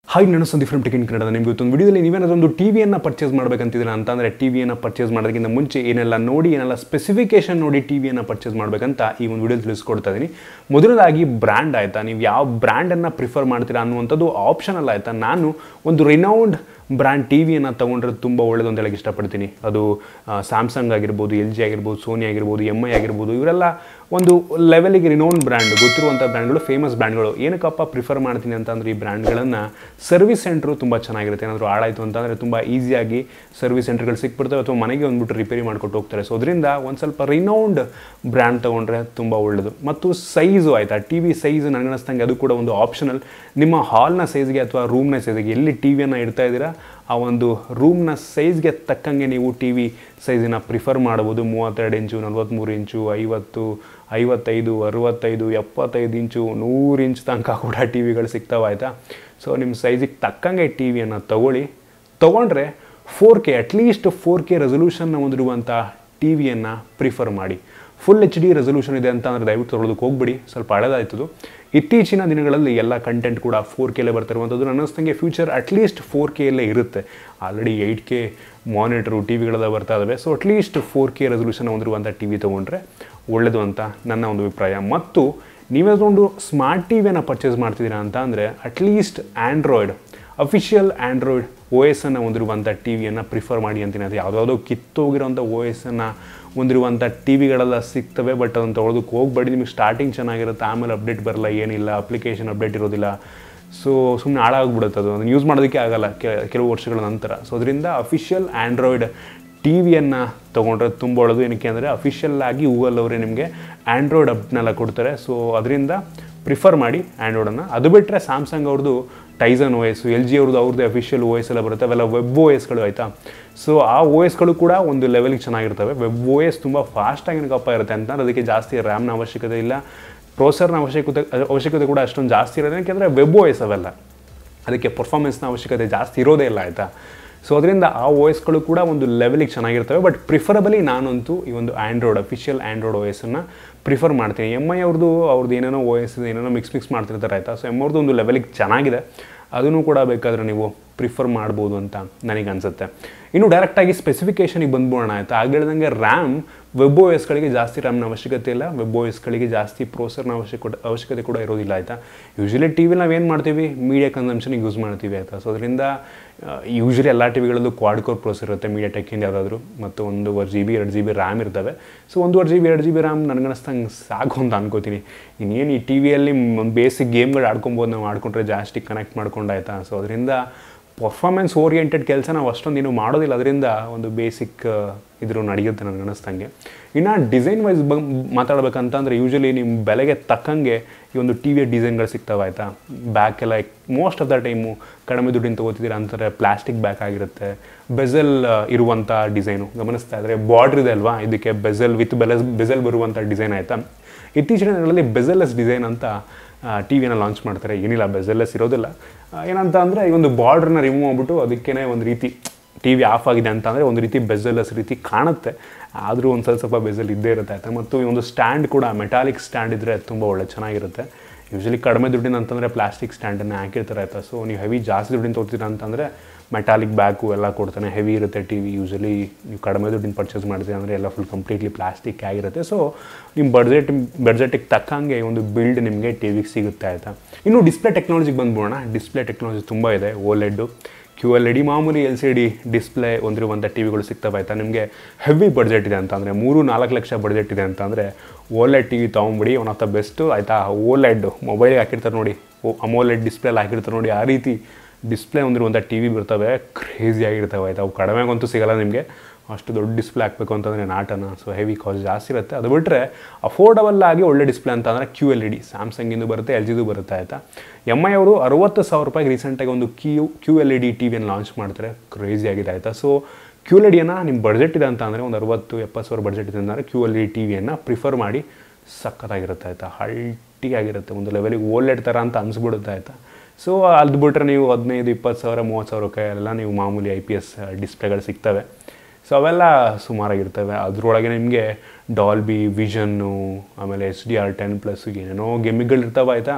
hi ನಾನು Sandeep from ಟೆಕಿನ್ Kannada ನಿಮಗೆ ಇವತ್ತೊಂದು ವಿಡಿಯೋದಲ್ಲಿ ನೀವೇನಾದ್ರು ಒಂದು ಟಿ ವಿಯನ್ನು ಪರ್ಚೇಸ್ ಮಾಡಬೇಕಂತಿದ್ದೀರಾ ಅಂತಂದರೆ ಟಿ ವಿಯನ್ನು ಪರ್ಚೇಸ್ ಮಾಡೋದಕ್ಕಿಂತ ಮುಂಚೆ ಏನೆಲ್ಲ ನೋಡಿ ಏನೆಲ್ಲ ಸ್ಪೆಸಿಫಿಕೇಶನ್ ನೋಡಿ ಟಿ ವಿಯನ್ನು ಪರ್ಚೇಸ್ ಮಾಡಬೇಕಂತ ಈ ಒಂದು ವಿಡಿಯೋ ತಿಳಿಸ್ಕೊಡ್ತಾ ಇದ್ದೀನಿ ಮೊದಲದಾಗಿ ಬ್ರ್ಯಾಂಡ್ ಆಯಿತಾ ನೀವು ಯಾವ ಬ್ರ್ಯಾಂಡನ್ನು ಪ್ರಿಫರ್ ಮಾಡ್ತೀರಾ ಅನ್ನುವಂಥದ್ದು ಆಪ್ಷನಲ್ ಆಯಿತಾ ನಾನು ಒಂದು ರಿನೌಂಡ್ ಬ್ರ್ಯಾಂಡ್ ಟಿ ವಿಯನ್ನು ತೊಗೊಂಡ್ರೆ ತುಂಬ ಒಳ್ಳೇದು ಅಂತ ಹೇಳಕ್ಕೆ ಇಷ್ಟಪಡ್ತೀನಿ ಅದು ಸ್ಯಾಮ್ಸಂಗ್ ಆಗಿರ್ಬೋದು ಎಲ್ ಜಿ ಆಗಿರ್ಬೋದು ಸೋನಿ ಆಗಿರ್ಬೋದು ಎಮ್ ಐ ಆಗಿರ್ಬೋದು ಇವರೆಲ್ಲ ಒಂದು ಲೆವೆಲಿಗೆ ರಿನೌಂಡ್ ಬ್ರ್ಯಾಂಡ್ ಗೊತ್ತಿರುವಂಥ ಬ್ರ್ಯಾಂಡ್ಗಳು ಫೇಮಸ್ ಬ್ರ್ಯಾಂಡ್ಗಳು ಏನಕ್ಕಪ್ಪ ಪ್ರಿಫರ್ ಮಾಡ್ತೀನಿ ಅಂತಂದರೆ ಈ ಬ್ರ್ಯಾಂಡ್ಗಳನ್ನು ಸರ್ವಿಸ್ ಸೆಂಟ್ರು ತುಂಬ ಚೆನ್ನಾಗಿರುತ್ತೆ ಏನಾದರೂ ಹಾಳಾಯಿತು ಅಂತಂದರೆ ತುಂಬ ಈಸಿಯಾಗಿ ಸರ್ವಿಸ್ ಸೆಂಟರ್ಗಳು ಸಿಕ್ಬಿಡ್ತವೆ ಅಥವಾ ಮನೆಗೆ ಬಂದ್ಬಿಟ್ಟು ರಿಪೇರಿ ಮಾಡ್ಕೊಟ್ಟು ಹೋಗ್ತಾರೆ ಸೊ ಅದರಿಂದ ಒಂದು ಸ್ವಲ್ಪ ರಿನೌಂಡ್ ಬ್ರ್ಯಾಂಡ್ ತೊಗೊಂಡ್ರೆ ತುಂಬ ಒಳ್ಳೆಯದು ಮತ್ತು ಸೈಜು ಆಯಿತಾ ಟಿ ವಿ ಸೈಜ್ ನನಗನ್ನಿಸ್ತಂಗೆ ಅದು ಕೂಡ ಒಂದು ಆಪ್ಷನಲ್ ನಿಮ್ಮ ಹಾಲ್ನ ಸೈಜ್ಗೆ ಅಥವಾ ರೂಮ್ನ ಸೈಜ್ಗೆ ಎಲ್ಲಿ ಟಿ ವಿಯನ್ನು ಇಡ್ತಾ ಇದ್ದೀರಾ ಆ ಒಂದು ರೂಮ್ನ ಸೈಜ್ಗೆ ತಕ್ಕಂಗೆ ನೀವು ಟಿ ವಿ ಸೈಜಿನ ಪ್ರಿಫರ್ ಮಾಡ್ಬೋದು ಮೂವತ್ತೆರಡು ಇಂಚು ನಲ್ವತ್ತ್ಮೂರು ಇಂಚು ಐವತ್ತು ಐವತ್ತೈದು ಅರುವತ್ತೈದು ಎಪ್ಪತ್ತೈದು ಇಂಚು ನೂರು ಇಂಚ್ ತನಕ ಕೂಡ ಟಿ ವಿಗಳು ಸಿಗ್ತಾವೆ ಆಯಿತಾ ಸೊ ನಿಮ್ಮ ಸೈಜಿಗೆ ತಕ್ಕಂಗೆ ಟಿ ವಿಯನ್ನು ತೊಗೊಳ್ಳಿ ತೊಗೊಂಡ್ರೆ four K at least four K ರೆಸೊಲ್ಯೂಷನ್ನ ಹೊಂದಿರುವಂಥ ಟಿ ವಿಯನ್ನು ಪ್ರಿಫರ್ ಮಾಡಿ ಫುಲ್ ಎಚ್ ಡಿ ರೆಸೊಲ್ಯೂಷನ್ ಇದೆ ಅಂತ ಅಂದರೆ ದಯವಿಟ್ಟು ತೊಗೊಳೋದಕ್ಕೆ ಹೋಗ್ಬಿಡಿ ಸ್ವಲ್ಪ ಹಳೆದಾಯ್ತದು ಇತ್ತೀಚಿನ ದಿನಗಳಲ್ಲಿ ಎಲ್ಲ ಕಂಟೆಂಟ್ ಕೂಡ ಫೋರ್ ಕೆಲ್ಲೇ ಬರ್ತಿರುವಂಥದ್ದು ನನ್ನ ಅನಿಸ್ತಂಗೆ ಫ್ಯೂಚರ್ ಅಟ್ಲೀಸ್ಟ್ ಫೋರ್ ಕೆಯಲ್ಲೇ ಇರುತ್ತೆ already eight K monitor T ವಿಗಳೆಲ್ಲ ಬರ್ತಾ ಇದ್ದಾವೆ so at least four K resolution ಹೊಂದಿರುವಂಥ ಟಿ ವಿ ತೊಗೊಂಡ್ರೆ ಒಳ್ಳೆಯದು ಅಂತ ನನ್ನ ಒಂದು ಅಭಿಪ್ರಾಯ ಮತ್ತು ನೀವೇದೊಂದು ಸ್ಮಾರ್ಟ್ ಟಿ ವಿಯನ್ನು ಪರ್ಚೇಸ್ ಮಾಡ್ತಿದ್ದೀರಾ ಅಂತ ಅಂದರೆ at least Android official Android O S ಅನ್ನು ಹೊಂದಿರುವಂಥ ಟಿ ವಿಯನ್ನು ಪ್ರಿಫರ್ ಮಾಡಿ ಅಂತೀನಿ ಅದು ಯಾವುದಾವುದೋ ಕಿತ್ತೋಗಿರೋಂಥ ಓ ಎಸ್ ಅನ್ನು ಹೊಂದಿರುವಂಥ ಟಿ ವಿಗಳೆಲ್ಲ ಸಿಗ್ತವೆ ಬಟ್ ಅದನ್ನು ತೊಗೊಳೋದಕ್ಕೆ ಹೋಗ್ಬೇಡಿ ನಿಮಗೆ ಸ್ಟಾರ್ಟಿಂಗ್ ಚೆನ್ನಾಗಿರುತ್ತೆ ಆಮೇಲೆ ಅಪ್ಡೇಟ್ ಬರಲ್ಲ ಏನಿಲ್ಲ ಅಪ್ಲಿಕೇಶನ್ ಅಪ್ಡೇಟ್ ಇರೋದಿಲ್ಲ ಸೊ ಸುಮ್ಮನೆ ಹಾಳಾಗ್ಬಿಡುತ್ತೆ ಅದು ಅದನ್ನು ಯೂಸ್ ಮಾಡೋದಕ್ಕೆ ಆಗಲ್ಲ ಕೆಲವು ವರ್ಷಗಳ ನಂತರ ಸೊ ಅದರಿಂದ ಅಫಿಷಿಯಲ್ ಆ್ಯಂಡ್ರಾಯ್ಡ್ ಟಿ ವಿಯನ್ನು ತೊಗೊಂಡ್ರೆ ತುಂಬ ಒಳ್ಳೆಯದು ಏನಕ್ಕೆ ಅಂದರೆ ಅಫಿಷಿಯಲ್ ಆಗಿ ಗೂಗಲ್ ಅವರೇ ನಿಮಗೆ ಆ್ಯಂಡ್ರಾಯ್ಡ್ ಅಪ್ನೆಲ್ಲ ಕೊಡ್ತಾರೆ ಸೊ ಅದರಿಂದ ಪ್ರಿಫರ್ ಮಾಡಿ ಆ್ಯಂಡ್ರಾಯ್ಡನ್ನು ಅದು ಬಿಟ್ಟರೆ ಸ್ಯಾಮ್ಸಂಗ್ ಅವ್ರದ್ದು Tizen O S L G ಅವ್ರದ್ದು ಅವ್ರದ್ದು ಅಫಿಷಿಯಲ್ ಓ ಎಸ್ ಎಲ್ಲ ಬರುತ್ತೆ ಅವೆಲ್ಲ ವೆಬ್ ಓ ಎಸ್ಗಳು ಆಯಿತಾ ಸೊ ಆ ಓ ಎಸ್ಗಳು ಕೂಡ ಒಂದು ಲೆವೆಲಿಗೆ ಚೆನ್ನಾಗಿರ್ತವೆ ವೆಬ್ ಓ ಎಸ್ ತುಂಬ ಫಾಸ್ಟಾಗಿ ಏನಕ್ಕಪ್ಪ ಇರುತ್ತೆ ಅಂತ ಅದಕ್ಕೆ ಜಾಸ್ತಿ ರ್ಯಾಮ್ನ ಅವಶ್ಯಕತೆ ಇಲ್ಲ ಪ್ರೋಸರ್ನ ಅವಶ್ಯಕತೆ ಅವಶ್ಯಕತೆ ಕೂಡ ಅಷ್ಟೊಂದು ಜಾಸ್ತಿ ಇರೋದು ಯಾಕೆಂದರೆ ವೆಬ್ ಓ ಎಸ್ ಅವೆಲ್ಲ ಅದಕ್ಕೆ ಪರ್ಫಾರ್ಮೆನ್ಸ್ನ ಅವಶ್ಯಕತೆ ಜಾಸ್ತಿ ಇರೋದೇ ಇಲ್ಲ ಆಯಿತಾ ಸೊ ಅದರಿಂದ ಆ ಓ ಎಸ್ಗಳು ಕೂಡ ಒಂದು ಲೆವೆಲಿಗೆ ಚೆನ್ನಾಗಿರ್ತವೆ ಬಟ್ ಪ್ರಿಫರಬಲಿ ನಾನಂತೂ ಈ ಒಂದು ಆ್ಯಂಡ್ರಾಯ್ಡ್ ಅಫಿಷಿಯಲ್ ಆ್ಯಂಡ್ರಾಯ್ಡ್ ಓ ಎಸನ್ನು ಪ್ರಿಫರ್ ಮಾಡ್ತೀನಿ ಎಮ್ ಐ ಅವ್ರದ್ದು ಅವ್ರದ್ದು ಏನೇನೋ ಓ ಎಸ್ ಏನೇನೋ ಮಿಕ್ಸ್ ಮಿಕ್ಸ್ ಮಾಡ್ತಿರ್ತಾರೆ ಆಯಿತಾ ಸೊ ಎಮ್ ಅವ್ರದ್ದು ಒಂದು ಲೆವೆಲಿಗೆ ಚೆನ್ನಾಗಿದೆ ಅದನ್ನು ಕೂಡ ಬೇಕಾದರೆ ನೀವು ಪ್ರಿಫರ್ ಮಾಡ್ಬೋದು ಅಂತ ನನಗೆ ಅನಿಸುತ್ತೆ ಇನ್ನು ಡೈರೆಕ್ಟಾಗಿ ಸ್ಪೆಸಿಫಿಕೇಷನಿಗೆ ಬಂದ್ಬೋಣ ಆಯಿತಾ ಆಗ ಹೇಳ್ದಂಗೆ ರ್ಯಾಮ್ ವೆಬ್ ಓ ಎಸ್ಗಳಿಗೆ ಜಾಸ್ತಿ ರ್ಯಾಮ್ನ ಅವಶ್ಯಕತೆ ಇಲ್ಲ ವೆಬ್ ಓ ಎಸ್ಗಳಿಗೆ ಜಾಸ್ತಿ ಪ್ರೋಸರ್ನ ಅವಶ್ಯಕ ಅವಶ್ಯಕತೆ ಕೂಡ ಇರೋದಿಲ್ಲ ಆಯಿತಾ ಯೂಶ್ವಲಿ ಟಿ ವಿ ನಾವೇನು ಮಾಡ್ತೀವಿ ಮೀಡಿಯಾ ಕನ್ಸಂಪ್ಷನಿಗೆ ಯೂಸ್ ಮಾಡ್ತೀವಿ ಆಯಿತಾ ಸೊ ಅದರಿಂದ ಯೂಶ್ವಲಿ ಎಲ್ಲ ಟಿ ವಿಗಳಲ್ಲೂ ಕ್ವಾಡ್ ಕೋರ್ ಪ್ರೋಸರ್ ಇರುತ್ತೆ ಮೀಡಿಯಾ ಟೆಕ್ಕಿಂದ ಯಾವುದಾದ್ರು ಮತ್ತು ಒಂದೂವರೆ ಜಿ ಬಿ ಎರಡು ಜಿ ಬಿ ರ್ಯಾಮ್ ಇರ್ತವೆ ಸೊ ಒಂದೂವರೆ ಜಿ ಬಿ ಎರಡು ಜಿ ಬಿ ರ್ಯಾಮ್ ನನಗನ್ನಿಸ್ತಂಗೆ ಸಾಕು ಅಂತ ಅನ್ಕೋತೀನಿ ಇನ್ನೇನು ಈ ಟಿ ವಿಯಲ್ಲಿ ಒಂದು ಬೇಸಿಕ್ ಗೇಮ್ಗಳು ಆಡ್ಕೊಬೋದು ನಾವು ಆಡ್ಕೊಂಡ್ರೆ ಜಾಸ್ತಿ ಕನೆಕ್ಟ್ ಮಾಡ್ಕೊಂಡಾಯ್ತಾ ಸೊ ಅದರಿಂದ ಪರ್ಫಾರ್ಮೆನ್ಸ್ ಓರಿಯೆಂಟೆಡ್ ಕೆಲಸ ನಾವು ಅಷ್ಟೊಂದು ಇನ್ನೂ ಮಾಡೋದಿಲ್ಲ ಅದರಿಂದ ಒಂದು ಬೇಸಿಕ್ ಇದ್ರು ನಡೆಯುತ್ತೆ ನನಗೆ ಅನ್ನಿಸ್ತಂಗೆ ಇನ್ನು ಡಿಸೈನ್ ವೈಸ್ ಬ ಮಾತಾಡ್ಬೇಕಂತಂದರೆ ಯೂಶ್ವಲಿ ನಿಮ್ಮ ಬೆಲೆಗೆ ತಕ್ಕಂಗೆ ಈ ಒಂದು ಟಿ ವಿಯ ಡಿಸೈನ್ಗಳು ಸಿಗ್ತಾವೆ ಆಯಿತಾ ಬ್ಯಾಕ್ ಎಲ್ಲ ಮೋಸ್ಟ್ ಆಫ್ ದ ಟೈಮು ಕಡಿಮೆ ದುಡ್ಡಿನ ತೊಗೋತಿದ್ದೀರ ಅಂತಾರೆ ಪ್ಲಾಸ್ಟಿಕ್ ಬ್ಯಾಕ್ ಆಗಿರುತ್ತೆ ಬೆಸಲ್ ಇರುವಂಥ ಡಿಸೈನು ಗಮನಿಸ್ತಾ ಇದ್ದರೆ ಬಾರ್ಡ್ರ್ ಇದೆ ಅಲ್ವಾ ಇದಕ್ಕೆ ಬೆಸಲ್ ವಿತ್ ಬೆಲೆಸ್ ಬೆಸಲ್ ಬರುವಂಥ ಡಿಸೈನ್ ಆಯಿತಾ ಇತ್ತೀಚಿನ ದಿನಗಳಲ್ಲಿ ಬೆಸಲ್ಲೆಸ್ ಡಿಸೈನ್ ಅಂತ ಟಿ ವಿನ ಲಾಂಚ್ ಮಾಡ್ತಾರೆ ಏನಿಲ್ಲ ಬೆಸಲ್ಲೆಸ್ ಇರೋದಿಲ್ಲ ಏನಂತ ಅಂದರೆ ಈ ಒಂದು ಬಾರ್ಡ್ರನ್ನ ರಿಮೂವ್ ಮಾಡಿಬಿಟ್ಟು ಅದಕ್ಕೇ ಒಂದು ರೀತಿ ಟಿ ವಿ ಆಫ್ ಆಗಿದೆ ಅಂತ ಅಂದರೆ ಒಂದು ರೀತಿ ಬೆಸಲ್ಲೆಸ್ ರೀತಿ ಕಾಣುತ್ತೆ ಆದರೂ ಒಂದು ಸ್ವಲ್ಪ ಸ್ವಲ್ಪ ಬೆಸಲ್ ಇದ್ದೇ ಇರುತ್ತೆ ಆಯಿತಾ ಮತ್ತು ಈ ಒಂದು ಸ್ಟ್ಯಾಂಡ್ ಕೂಡ ಮೆಟಾಲಿಕ್ ಸ್ಟ್ಯಾಂಡ್ ಇದ್ದರೆ ತುಂಬ ಒಳ್ಳೆ ಚೆನ್ನಾಗಿರುತ್ತೆ ಯೂಶ್ವಲಿ ಕಡಿಮೆ ದುಡ್ಡಿನ ಅಂತಂದರೆ ಪ್ಲಾಸ್ಟಿಕ್ ಸ್ಟ್ಯಾಂಡನ್ನು ಹಾಕಿರ್ತಾರೆ ಆಯಿತಾ ಸೊ ನೀವು ಹೆವಿ ಜಾಸ್ತಿ ದುಡ್ಡಿನ ತೊಗೊತೀರ ಅಂತಂದರೆ ಮೆಟಾಲಿಕ್ ಬ್ಯಾಕು ಎಲ್ಲ ಕೊಡ್ತಾನೆ ಹೆವಿ ಇರುತ್ತೆ ಟಿ ವಿ ಯೂಶ್ವಲಿ ನೀವು ಕಡಿಮೆ ದುಡ್ಡಿನ ಪರ್ಚೇಸ್ ಮಾಡ್ತೀವಿ ಅಂದರೆ ಎಲ್ಲ ಫುಲ್ ಕಂಪ್ಲೀಟ್ಲಿ ಪ್ಲಾಸ್ಟಿಕ್ ಆಗಿರುತ್ತೆ ಸೊ ನಿಮ್ಮ ಬಡ್ಜೆಟ್ ಬಡ್ಜೆಟಿಗೆ ತಕ್ಕಂಗೆ ಒಂದು ಬಿಲ್ಡ್ ನಿಮಗೆ ಟಿ ವಿಗೆ ಸಿಗುತ್ತೆ ಆಯಿತಾ ಇನ್ನು ಡಿಸ್ಪ್ಲೇ ಟೆಕ್ನಾಲಜಿಗೆ ಬಂದ್ಬೋಣ ಡಿಸ್ಪ್ಲೇ ಟೆಕ್ನಾಲಜಿ ತುಂಬ ಇದೆ OLED Q L E D ಮಾಮೂಲಿ ಎಲ್ ಸಿ ಡಿ ಡಿಸ್ಪ್ಲೇ ಹೊಂದಿರುವಂಥ ಟಿ ವಿಗಳು ಸಿಗ್ತವೆ ಆಯಿತಾ ನಿಮಗೆ ಹೆವಿ ಬಡ್ಜೆಟ್ ಇದೆ ಅಂತ ಅಂದರೆ ಮೂರು ನಾಲ್ಕು ಲಕ್ಷ ಬಡ್ಜೆಟ್ ಇದೆ ಅಂತ ಅಂದರೆ ಓಲೆಡ್ ಟಿ ವಿ ತೊಗೊಂಬಿಡಿ ಒನ್ ಆಫ್ ದ ಬೆಸ್ಟು ಆಯಿತಾ ಓಲೆಡ್ ಮೊಬೈಲಿಗೆ ಹಾಕಿರ್ತಾರೆ ನೋಡಿ ಅಮೋಲೆಡ್ ಡಿಸ್ಪ್ಲೇಲಿ ಹಾಕಿರ್ತಾರೆ ನೋಡಿ ಆ ರೀತಿ ಡಿಸ್ಪ್ಲೇ ಹೊಂದಿರುವಂಥ ಟಿ ವಿ ಬರ್ತವೆ ಕ್ರೇಜಿ ಆಗಿರ್ತವೆ ಆಯಿತಾ ಅವು ಕಡಿಮೆಗಂತೂ ಸಿಗಲ್ಲ ನಿಮಗೆ ಅಷ್ಟು ದೊಡ್ಡ ಡಿಸ್ಪ್ಲೇ ಹಾಕಬೇಕು ಅಂತಂದರೆ ನಾಟನ ಸೊ ಹೆವಿ ಕಾಸ್ಟ್ ಜಾಸ್ತಿ ಇರುತ್ತೆ ಅದು ಬಿಟ್ಟರೆ ಅಫೋರ್ಡಬಲ್ ಆಗಿ ಒಳ್ಳೆ ಡಿಸ್ಪ್ಲೇ ಅಂತ ಅಂದರೆ ಕ್ಯೂ ಎಲ್ ಇ ಡಿ ಸ್ಯಾಮ್ಸಂಗಿಂದು ಬರುತ್ತೆ ಎಲ್ ಜಿದು ಬರುತ್ತೆ ಆಯಿತಾ ಎಮ್ ಐ ಅವರು ಅರವತ್ತು ಸಾವಿರ ರೂಪಾಯಿಗೆ ರೀಸೆಂಟಾಗಿ ಒಂದು Q Q L E D T ವಿಯನ್ನು ಲಾಂಚ್ ಮಾಡ್ತಾರೆ ಕ್ರೇಜಿ ಆಗಿದೆ ಆಯಿತಾ ಸೊ ಕ್ಯೂ ಎಲ್ ಇ ಡಿಯನ್ನು ನಿಮ್ಮ ಬಡ್ಜೆಟ್ ಇದೆ ಅಂತ ಅಂದರೆ ಒಂದು ಅರವತ್ತು ಎಪ್ಪತ್ತು ಸಾವಿರ ಬಡ್ಜೆಟ್ ಇದೆ ಅಂದರೆ Q L E D T ವಿಯನ್ನು ಪ್ರಿಫರ್ ಮಾಡಿ ಸಖತ್ತಾಗಿರುತ್ತೆ ಆಯಿತಾ ಹಲ್ಟಿಯಾಗಿರುತ್ತೆ ಒಂದು ಲೆವೆಲಿಗೆ ಓಲ್ಡ್ ಥರ ಅಂತ ಅನಿಸ್ಬಿಡುತ್ತೆ ಆಯಿತಾ ಸೊ ಅದು ಬಿಟ್ಟರೆ ನೀವು ಹದಿನೈದು ಇಪ್ಪತ್ತು ಸಾವಿರ ಮೂವತ್ತು ಸಾವಿರ ರೂಪಾಯೆಲ್ಲ ನೀವು ಮಾಮೂಲಿ ಐ ಪಿ ಎಸ್ ಡಿಸ್ಪ್ಲೇಗಳು ಸಿಗ್ತವೆ ಸೊ ಅವೆಲ್ಲ ಸುಮಾರಾಗಿರ್ತವೆ ಅದರೊಳಗೆ ನಿಮಗೆ ಡಾಲ್ಬಿ ವಿಷನ್ನು ಆಮೇಲೆ H D R ten plus ಏನೇನೋ ಗೆಮಿಗಳಿರ್ತಾವೆ ಆಯಿತಾ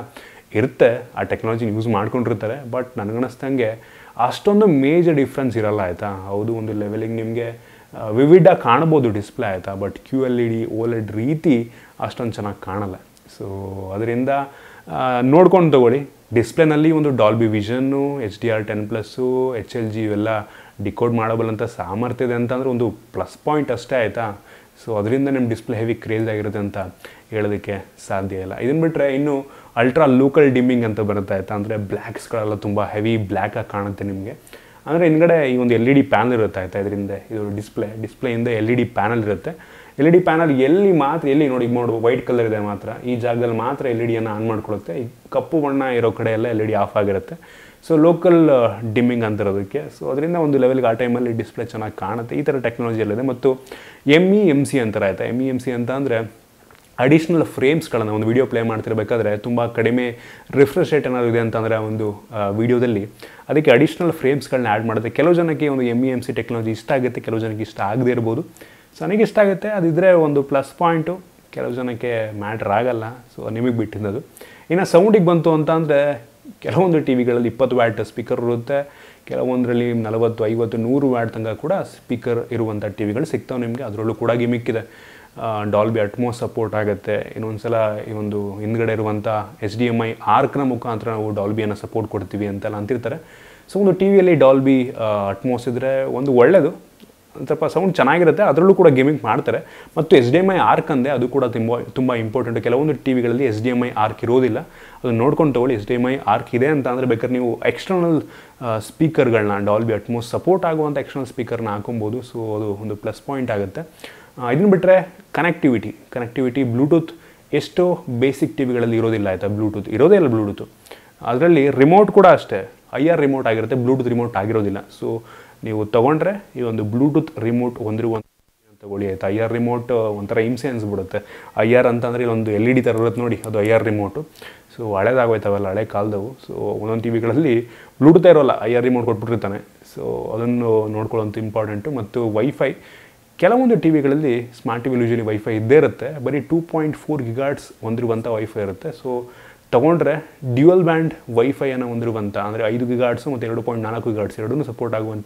ಇರುತ್ತೆ ಆ ಟೆಕ್ನಾಲಜಿನ ಯೂಸ್ ಮಾಡ್ಕೊಂಡಿರ್ತಾರೆ ಬಟ್ ನನಗನ್ನಿಸ್ದಂಗೆ ಅಷ್ಟೊಂದು ಮೇಜರ್ ಡಿಫ್ರೆನ್ಸ್ ಇರಲ್ಲ ಆಯಿತಾ ಹೌದು ಒಂದು ಲೆವೆಲಿಗೆ ನಿಮಗೆ ವಿವಿಡಾಗಿ ಕಾಣ್ಬೋದು ಡಿಸ್ಪ್ಲೇ ಆಯಿತಾ but Q L E D OLED ರೀತಿ ಅಷ್ಟೊಂದು ಚೆನ್ನಾಗಿ ಕಾಣಲ್ಲ ಸೊ ಅದರಿಂದ ನೋಡ್ಕೊಂಡು ತಗೊಳ್ಳಿ ಡಿಸ್ಪ್ಲೇನಲ್ಲಿ ಒಂದು Dolby vision H D R ten plus H L G ಇವೆಲ್ಲ ಡಿಕೋಡ್ ಮಾಡಬಲ್ಲಂಥ ಸಾಮರ್ಥ್ಯ ಇದೆ ಅಂತಂದರೆ ಒಂದು ಪ್ಲಸ್ ಪಾಯಿಂಟ್ ಅಷ್ಟೇ ಆಯಿತಾ ಸೊ ಅದರಿಂದ ನಿಮ್ಮ ಡಿಸ್ಪ್ಲೇ ಹೆವಿ ಕ್ರೇಜ್ ಆಗಿರುತ್ತೆ ಅಂತ ಹೇಳೋದಕ್ಕೆ ಸಾಧ್ಯ ಇಲ್ಲ ಇದನ್ನು ಬಿಟ್ಟರೆ ಇನ್ನು ಅಲ್ಟ್ರಾ ಲೋಕಲ್ ಡಿಮ್ಮಿಂಗ್ ಅಂತ ಬರುತ್ತೆ ಆಯಿತಾ ಅಂದರೆ ಬ್ಲ್ಯಾಕ್ಸ್ಗಳೆಲ್ಲ ತುಂಬ ಹೆವಿ ಬ್ಲ್ಯಾಕಾಗಿ ಕಾಣುತ್ತೆ ನಿಮಗೆ ಅಂದರೆ ಹಿಂದ್ಗಡೆ ಈ ಒಂದು ಎಲ್ ಇ ಡಿ ಪ್ಯಾನಲ್ ಇರುತ್ತೆ ಆಯಿತಾ ಇದರಿಂದ ಇದು ಡಿಸ್ಪ್ಲೇ ಡಿಸ್ಪ್ಲೇಯಿಂದ ಎಲ್ ಇ ಡಿ ಪ್ಯಾನಲ್ ಇರುತ್ತೆ ಎಲ್ ಇ ಡಿ ಪ್ಯಾನಲ್ ಎಲ್ಲಿ ಮಾತ್ರ ಎಲ್ಲಿ ನೋಡಿ ನೋಡು ವೈಟ್ ಕಲರ್ ಇದೆ ಮಾತ್ರ ಈ ಜಾಗದಲ್ಲಿ ಮಾತ್ರ ಎಲ್ ಇ ಡಿಯನ್ನು ಆನ್ ಮಾಡ್ಕೊಳ್ಳುತ್ತೆ ಈ ಕಪ್ಪು ಬಣ್ಣ ಇರೋ ಕಡೆ ಎಲ್ಲ ಎಲ್ ಇ ಡಿ ಆಫ್ ಆಗಿರುತ್ತೆ ಸೊ ಲೋಕಲ್ ಡಿಮ್ಮಿಂಗ್ ಅಂತಿರೋದಕ್ಕೆ ಸೊ ಅದರಿಂದ ಒಂದು ಲೆವೆಲ್ಗೆ ಆ ಟೈಮಲ್ಲಿ ಡಿಸ್ಪ್ಲೇ ಚೆನ್ನಾಗಿ ಕಾಣುತ್ತೆ ಈ ಥರ ಟೆಕ್ನಾಲಜಿ ಎಲ್ಲ ಇದೆ ಮತ್ತು ಎಮ್ ಇ ಎಮ್ ಸಿ ಅಂತಾರೆ ಆಯಿತಾ ಎಮ್ ಇ ಎಮ್ ಸಿ ಅಂತ ಅಂದರೆ ಅಡಿಷ್ನಲ್ ಫ್ರೇಮ್ಸ್ಗಳನ್ನು ಒಂದು ವಿಡಿಯೋ ಪ್ಲೇ ಮಾಡ್ತಿರ್ಬೇಕಾದ್ರೆ ತುಂಬ ಕಡಿಮೆ ರಿಫ್ರೆಶ್ ರೇಟ್ ಏನಾದ್ರು ಇದೆ ಅಂತಂದರೆ ಆ ಒಂದು ವಿಡಿಯೋದಲ್ಲಿ ಅದಕ್ಕೆ ಅಡಿಷ್ನಲ್ ಫ್ರೇಮ್ಸ್ಗಳನ್ನ ಆ್ಯಡ್ ಮಾಡುತ್ತೆ ಕೆಲವು ಜನಕ್ಕೆ ಒಂದು M E M C technology ಇಷ್ಟ ಆಗುತ್ತೆ ಕೆಲವು ಜನಕ್ಕೆ ಇಷ್ಟ ಆಗದೇ ಇರ್ಬೋದು ಸೊ ನನಗೆ ಇಷ್ಟ ಆಗುತ್ತೆ ಅದಿದ್ದರೆ ಒಂದು ಪ್ಲಸ್ ಪಾಯಿಂಟು ಕೆಲವು ಜನಕ್ಕೆ ಮ್ಯಾಟ್ರ್ ಆಗಲ್ಲ ಸೊ ನಿಮಗೆ ಬಿಟ್ಟಿದ್ದದು ಇನ್ನು ಸೌಂಡಿಗೆ ಬಂತು ಅಂತ ಅಂದರೆ ಕೆಲವೊಂದು ಟಿ ವಿಗಳಲ್ಲಿ ಇಪ್ಪತ್ತು ವ್ಯಾಟ್ ಸ್ಪೀಕರ್ ಇರುತ್ತೆ ಕೆಲವೊಂದರಲ್ಲಿ ನಲವತ್ತು ಐವತ್ತು ನೂರು ವ್ಯಾಟ್ ತನಕ ಕೂಡ ಸ್ಪೀಕರ್ ಇರುವಂಥ ಟಿ ವಿಗಳು ಸಿಗ್ತಾವೆ ನಿಮಗೆ ಅದರಲ್ಲೂ ಕೂಡ ಗಿಮಿಕ್ಕಿದೆ ಡಾಲ್ಬಿ ಅಟ್ಮೋಸ್ ಸಪೋರ್ಟ್ ಆಗುತ್ತೆ ಇನ್ನೊಂದು ಸಲ ಈ ಒಂದು ಹಿಂದ್ಗಡೆ ಇರುವಂಥ ಎಚ್ ಡಿ ಎಮ್ ಐ ಆರ್ಕ್ನ ಮುಖಾಂತರ ನಾವು ಡಾಲ್ಬಿಯನ್ನು ಸಪೋರ್ಟ್ ಕೊಡ್ತೀವಿ ಅಂತೆಲ್ಲ ಅಂತಿರ್ತಾರೆ ಸೊ ಒಂದು ಟಿ ವಿಯಲ್ಲಿ ಡಾಲ್ಬಿ ಅಟ್ಮೋಸ್ ಇದ್ದರೆ ಒಂದು ಒಳ್ಳೆಯದು ಒಂದು ಸ್ವಲ್ಪ ಸೌಂಡ್ ಚೆನ್ನಾಗಿರುತ್ತೆ ಅದರಲ್ಲೂ ಕೂಡ ಗೇಮಿಂಗ್ ಮಾಡ್ತಾರೆ ಮತ್ತು S D M I arc ಅಂದೆ ಅದು ಕೂಡ ತುಂಬ ತುಂಬ ಇಂಪಾರ್ಟೆಂಟ್ ಕೆಲವೊಂದು ಟಿ ವಿಗಳಲ್ಲಿ S D M I arc ಇರೋದಿಲ್ಲ ಅದನ್ನು ನೋಡ್ಕೊಂಡು ತಗೊಳ್ಳಿ S D M I arc ಇದೆ ಅಂತ ಅಂದರೆ ಬೇಕಾದ್ರೆ ನೀವು ಎಕ್ಸ್ಟರ್ನಲ್ ಸ್ಪೀಕರ್ಗಳನ್ನ ಡಾಲ್ಬಿ ಅಟ್ಮೋಸ್ ಸಪೋರ್ಟ್ ಆಗುವಂಥ ಎಕ್ಸ್ಟರ್ನಲ್ ಸ್ಪೀಕರ್ನ ಹಾಕೊಬೋದು ಸೊ ಅದು ಒಂದು ಪ್ಲಸ್ ಪಾಯಿಂಟ್ ಆಗುತ್ತೆ ಇದನ್ನು ಬಿಟ್ಟರೆ ಕನೆಕ್ಟಿವಿಟಿ ಕನೆಕ್ಟಿವಿಟಿ ಬ್ಲೂಟೂತ್ ಎಷ್ಟೋ ಬೇಸಿಕ್ ಟಿ ವಿಗಳಲ್ಲಿ ಇರೋದಿಲ್ಲ ಆಯಿತಾ ಬ್ಲೂಟೂತ್ ಇರೋದೇ ಇಲ್ಲ ಬ್ಲೂಟೂತ್ ಅದರಲ್ಲಿ ರಿಮೋಟ್ ಕೂಡ ಅಷ್ಟೇ ಐ ಆರ್ ರಿಮೋಟ್ ಆಗಿರುತ್ತೆ ಬ್ಲೂಟೂತ್ ರಿಮೋಟ್ ಆಗಿರೋದಿಲ್ಲ ಸೊ ನೀವು ತೊಗೊಂಡ್ರೆ ಈ ಒಂದು ಬ್ಲೂಟೂತ್ ರಿಮೋಟ್ ಹೊಂದಿರುವಂಥ ತಗೊಳ್ಳಿ ಆಯ್ತು ಐ ಆರ್ ರಿಮೋಟ್ ಒಂಥರ ಹಿಂಸೆ ಅನಿಸ್ಬಿಡುತ್ತೆ ಐ ಆರ್ ಅಂತಂದರೆ ಇಲ್ಲೊಂದು ಎಲ್ ಇ ಡಿ ಥರ ಇರುತ್ತೆ ನೋಡಿ ಅದು ಐ ಆರ್ ರಿಮೋಟು ಸೊ ಹಳೇದಾಗೋಯ್ತವಲ್ಲ ಹಳೆ ಕಾಲದವು ಸೊ ಒಂದೊಂದು ಟಿ ವಿಗಳಲ್ಲಿ ಬ್ಲೂಟೂತೇ ಇರೋಲ್ಲ ಐ ಆರ್ ರಿಮೋಟ್ ಕೊಟ್ಬಿಟ್ಟಿರ್ತಾನೆ ಸೊ ಅದನ್ನು ನೋಡ್ಕೊಳ್ಳೋಂಥ ಇಂಪಾರ್ಟೆಂಟು ಮತ್ತು ವೈಫೈ ಕೆಲವೊಂದು ಟಿ ವಿಗಳಲ್ಲಿ smart T V usually wifi ಇದ್ದೇ ಇರುತ್ತೆ ಬರೀ ಟೂ ಪಾಯಿಂಟ್ ಫೋರ್ ಗಿಗಾಟ್ಸ್ ಹೊಂದಿರುವಂಥ ವೈಫೈ ಇರುತ್ತೆ ಸೊ ತೊಗೊಂಡ್ರೆ ಡ್ಯುಯಲ್ ಬ್ಯಾಂಡ್ ವೈಫೈಯನ್ನು ಹೊಂದಿರುವಂಥ ಅಂದರೆ ಐದು ಗಿಗಾಟ್ಸು ಮತ್ತು ಎರಡು ಪಾಯಿಂಟ್ ನಾಲ್ಕು ಗಿಗಾಟ್ಸ್ ಎರಡೂ ಸಪೋರ್ಟ್ ಆಗುವಂಥ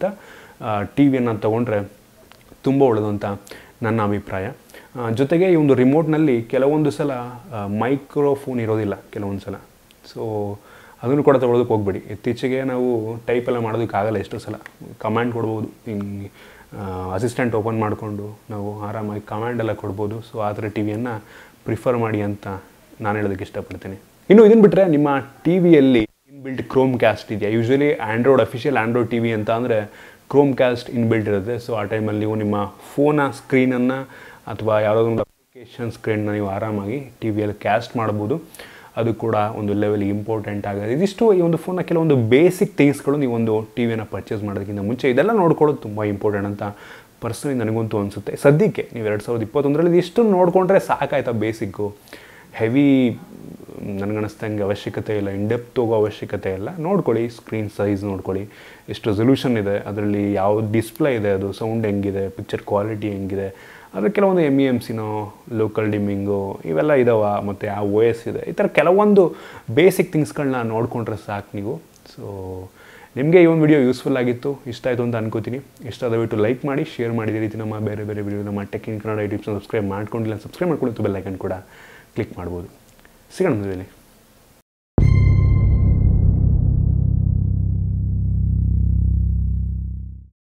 ಟಿ ವಿಯನ್ನು ತೊಗೊಂಡ್ರೆ ತುಂಬ ಒಳ್ಳೆಯದು ಅಂತ ನನ್ನ ಅಭಿಪ್ರಾಯ ಜೊತೆಗೆ ಈ ಒಂದು ರಿಮೋಟ್ನಲ್ಲಿ ಕೆಲವೊಂದು ಸಲ ಮೈಕ್ರೋಫೋನ್ ಇರೋದಿಲ್ಲ ಕೆಲವೊಂದು ಸಲ ಸೊ ಅದನ್ನು ಕೂಡ ತೊಗೊಳೋದಕ್ಕೆ ಹೋಗ್ಬೇಡಿ ಇತ್ತೀಚೆಗೆ ನಾವು ಟೈಪ್ ಎಲ್ಲ ಮಾಡೋದಕ್ಕಾಗಲ್ಲ ಎಷ್ಟೋ ಸಲ ಕಮಾಂಡ್ ಕೊಡ್ಬೋದು ಹಿಂಗೆ ಅಸಿಸ್ಟೆಂಟ್ ಓಪನ್ ಮಾಡಿಕೊಂಡು ನಾವು ಆರಾಮಾಗಿ ಕಮಾಂಡ್ ಎಲ್ಲ ಕೊಡ್ಬೋದು ಸೊ ಆ ಥರ ಟಿ ವಿಯನ್ನು ಪ್ರಿಫರ್ ಮಾಡಿ ಅಂತ ನಾನು ಹೇಳೋದಕ್ಕೆ ಇಷ್ಟಪಡ್ತೀನಿ ಇನ್ನು ಇದನ್ನು ಬಿಟ್ಟರೆ ನಿಮ್ಮ ಟಿ ವಿಯಲ್ಲಿ ಇನ್ಬಿಲ್ಟ್ ಕ್ರೋಮ್ ಕ್ಯಾಸ್ಟ್ ಇದೆಯಾ usually Android official Android T V ಅಂತ ಅಂದರೆ ಕ್ರೋಮ್ ಕ್ಯಾಸ್ಟ್ ಇನ್ಬಿಲ್ಟ್ ಇರುತ್ತೆ ಸೊ ಆ ಟೈಮಲ್ಲಿ ನೀವು ನಿಮ್ಮ ಫೋನ ಸ್ಕ್ರೀನನ್ನು ಅಥವಾ ಯಾವುದಾದ್ರು ಒಂದು ಅಪ್ಲಿಕೇಶನ್ ಸ್ಕ್ರೀನ್ನ ನೀವು ಆರಾಮಾಗಿ ಟಿ ವಿಯಲ್ಲಿ ಕ್ಯಾಸ್ಟ್ ಮಾಡ್ಬೋದು ಅದು ಕೂಡ ಒಂದು ಲೆವೆಲ್ ಇಂಪಾರ್ಟೆಂಟ್ ಆಗೋದು ಇದಿಷ್ಟು ಈ ಒಂದು ಫೋನ್ನ ಕೆಲವೊಂದು ಬೇಸಿಕ್ ಥಿಂಗ್ಸ್ಗಳು ನೀವು ಒಂದು ಟಿ ವಿಯನ್ನು ಪರ್ಚೇಸ್ ಮಾಡೋದಕ್ಕಿಂತ ಮುಂಚೆ ಇದೆಲ್ಲ ನೋಡ್ಕೊಳ್ಳೋದು ತುಂಬ ಇಂಪಾರ್ಟೆಂಟ್ ಅಂತ ಪರ್ಸನಲಿ ನನಗಂತೂ ಅನಿಸುತ್ತೆ ಸದ್ಯಕ್ಕೆ ನೀವು ಎರಡು ಸಾವಿರದ ಇಪ್ಪತ್ತೊಂದರಲ್ಲಿ ಇಷ್ಟು ನೋಡಿಕೊಂಡ್ರೆ ಸಾಕಾಯ್ತಾ ಬೇಸಿಕ್ಕು ಹೆವಿ ನನಗನ್ನಿಸ್ದಂಗೆ ಅವಶ್ಯಕತೆ ಇಲ್ಲ ಇಂಡೆಪ್ತ್ ಹೋಗೋ ಅವಶ್ಯಕತೆ ಇಲ್ಲ ನೋಡ್ಕೊಳ್ಳಿ ಸ್ಕ್ರೀನ್ ಸೈಜ್ ನೋಡ್ಕೊಳ್ಳಿ ಎಷ್ಟು ರೆಸೊಲ್ಯೂಷನ್ ಇದೆ ಅದರಲ್ಲಿ ಯಾವ ಡಿಸ್ಪ್ಲೇ ಇದೆ ಅದು ಸೌಂಡ್ ಹೆಂಗಿದೆ ಪಿಕ್ಚರ್ ಕ್ವಾಲಿಟಿ ಹೆಂಗಿದೆ ಅದ್ರ ಕೆಲವೊಂದು ಎಮ್ ಇ ಎಮ್ ಸಿನೋ ಲೋಕಲ್ ಡಿಮ್ಮಿಂಗು ಇವೆಲ್ಲ ಇದಾವ ಮತ್ತು ಆ ಓ ಎಸ್ ಇದೆ ಈ ಥರ ಕೆಲವೊಂದು ಬೇಸಿಕ್ ಥಿಂಗ್ಸ್ಗಳನ್ನ ನೋಡಿಕೊಂಡ್ರೆ ಸಾಕು ನೀವು ಸೊ ನಿಮಗೆ ಈ ಒಂದು ವಿಡಿಯೋ ಯೂಸ್ಫುಲ್ ಆಗಿತ್ತು ಇಷ್ಟ ಆಯಿತು ಅಂತ ಅನ್ಕೋತೀನಿ ಇಷ್ಟ ದಯವಿಟ್ಟು ಲೈಕ್ ಮಾಡಿ ಶೇರ್ ಮಾಡಿದ ರೀತಿ ನಮ್ಮ ಬೇರೆ ಬೇರೆ ವಿಡಿಯೋ ನಮ್ಮ ಟೆಕ್ ಇನ್ ಕನ್ನಡ ಯೂಟ್ಯೂಬ್ನ ಸಬ್ಸ್ಕ್ರೈಬ್ ಮಾಡ್ಕೊಂಡಿಲ್ಲ ಸಬ್ಸ್ಕ್ರೈಬ್ ಮಾಡ್ಕೊಂಡು ಬೆಲ್ ಐಕನ್ ಕೂಡ ಕ್ಲಿಕ್ ಮಾಡ್ಬೋದು ಸಿಗೋಣ ಮದುವೆಯಲ್ಲಿ